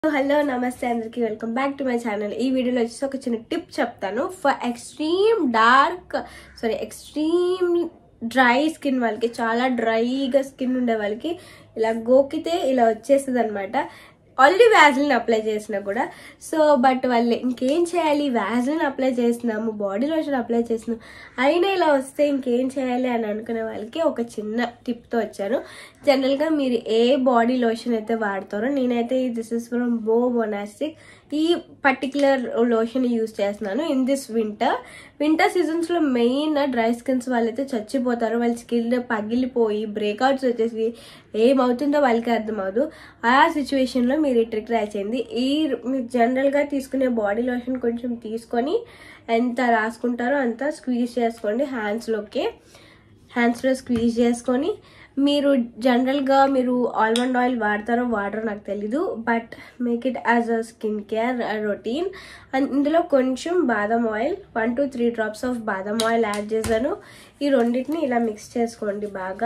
hello నమస్తే అందరికి welcome back to my channel ఈ వీడియోలో వచ్చేసి ఒక చిన్న టిప్ చెప్తాను for extreme dark sorry extreme dry skin వాళ్ళకి చాలా డ్రైగా స్కిన్ ఉండే వాళ్ళకి ఇలా గోకితే ఇలా వచ్చేస్తుంది అనమాట ఆల్రెడీ వ్యాజిలిన్ అప్లై చేసినా కూడా సో బట్ వాళ్ళు ఇంకేం చేయాలి వ్యాజిలిన్ అప్లై చేసినాము బాడీ లోషన్ అప్లై చేసినాము అయినా ఇలా వస్తే ఇంకేం చేయాలి అని అనుకునే వాళ్ళకి ఒక చిన్న టిప్తో వచ్చాను జనరల్గా మీరు ఏ బాడీ లోషన్ అయితే వాడతారో నేనైతే దిస్ ఇస్ ఫ్రమ్ బో బొనాస్టిక్ ఈ పర్టికులర్ లోషన్ యూజ్ చేస్తున్నాను ఇన్ దిస్ వింటర్ వింటర్ సీజన్స్లో మెయిన్ డ్రై స్కిన్స్ వాళ్ళైతే చచ్చిపోతారు వాళ్ళ స్కిన్ పగిలిపోయి బ్రేక్అవుట్స్ వచ్చేసి ఏమవుతుందో వాళ్ళకి అర్థమవుదు ఆ సిచ్యువేషన్లో మీరు ఈ ట్రిక్ ట్రై చేయండి ఈ మీరు జనరల్గా తీసుకునే బాడీ లోషన్ కొంచెం తీసుకొని ఎంత రాసుకుంటారో అంత స్క్వీజ్ చేసుకోండి హ్యాండ్స్లోకి హ్యాండ్స్లో స్క్వీజ్ చేసుకొని మీరు జనరల్గా మీరు ఆల్మండ్ ఆయిల్ వాడతారో వాడరో నాకు తెలీదు but make it as a skin care routine and ఇందులో కొంచెం బాదం oil one two three drops of badam oil add చేశాను ఈ రెండింటిని ఇలా మిక్స్ చేసుకోండి బాగా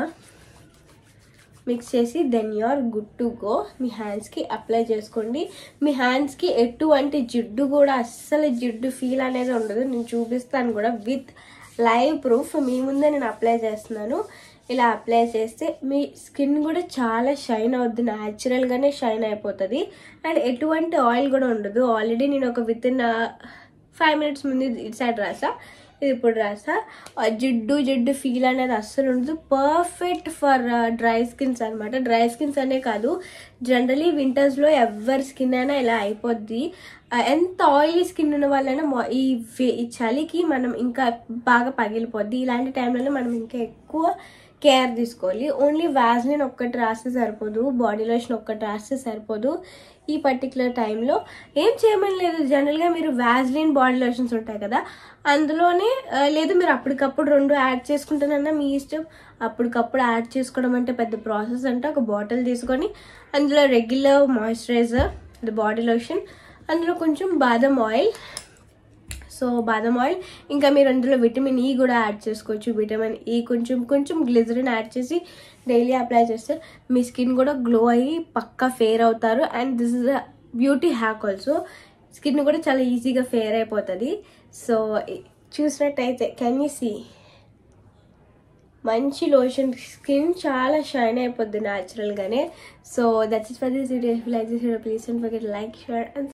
మిక్స్ చేసి then you are good to go మీ హ్యాండ్స్కి అప్లై చేసుకోండి మీ హ్యాండ్స్కి ఎటువంటి జిడ్డు కూడా అస్సలు జిడ్డు ఫీల్ అనేది ఉండదు నేను చూపిస్తాను కూడా విత్ లైవ్ ప్రూఫ్ మీ ముందే నేను అప్లై చేస్తున్నాను ఇలా అప్లై చేస్తే మీ స్కిన్ కూడా చాలా షైన్ అవుద్ది న్యాచురల్గానే షైన్ అయిపోతుంది అండ్ ఎటువంటి ఆయిల్ కూడా ఉండదు ఆల్రెడీ నేను ఒక విత్ ఇన్ ఫైవ్ మినిట్స్ ముందు ఇటు సైడ్ రాసా ఇది ఇప్పుడు రాసా ఆ జిడ్డు జిడ్డు ఫీల్ అనేది అస్సలు ఉండదు పర్ఫెక్ట్ ఫర్ డ్రై స్కిన్స్ అనమాట డ్రై స్కిన్స్ అనే కాదు జనరలీ వింటర్స్లో ఎవరి స్కిన్ అయినా ఇలా అయిపోద్ది ఆ, ఎంత ఆయిలీ స్కిన్ ఉన్న వాళ్ళైనా మొ- ఈ వే- ఈ చలికి మనం ఇంకా బాగా పగిలిపోద్ది ఇలాంటి టైంలో మనం ఇంకా ఎక్కువ కేర్ తీసుకోవాలి ఓన్లీ వ్యాజ్లిన్ ఒక్కటి రాస్తే సరిపోదు బాడీ లోషన్ ఒక్కటి రాస్తే సరిపోదు ఈ పర్టికులర్ టైంలో ఏం చేయమని లేదు జనరల్గా మీరు వ్యాజ్లిన్ బాడీ లోషన్స్ ఉంటాయి కదా అందులోనే ఆ, లేదు మీరు అప్పటికప్పుడు రెండు యాడ్ చేసుకుంటానన్నా మీ ఇష్టం అప్పటికప్పుడు యాడ్ చేసుకోవడం అంటే పెద్ద ప్రాసెస్ అంటే ఒక బాటిల్ తీసుకొని అందులో regular moisturiser the body lotion అందులో కొంచెం బాదం ఆయిల్ సో బాదం ఆయిల్ ఇంకా మీరు అందులో విటమిన్ ఈ కూడా యాడ్ చేసుకోవచ్చు విటమిన్ ఈ కొంచెం కొంచెం గ్లిజరిన్ యాడ్ చేసి డైలీ అప్లై చేస్తే మీ స్కిన్ కూడా గ్లో అయ్యి పక్కా ఫేర్ అవుతారు and this is a beauty hack also skin కూడా చాలా ఈజీగా ఫేర్ అయిపోతుంది సో చూసినట్టయితే కెన్ యూ సీ మంచి లోషన్ స్కిన్ చాలా షైన్ అయిపోద్ది న్యాచురల్గానే so that's is for this video like this video please don't forget like share and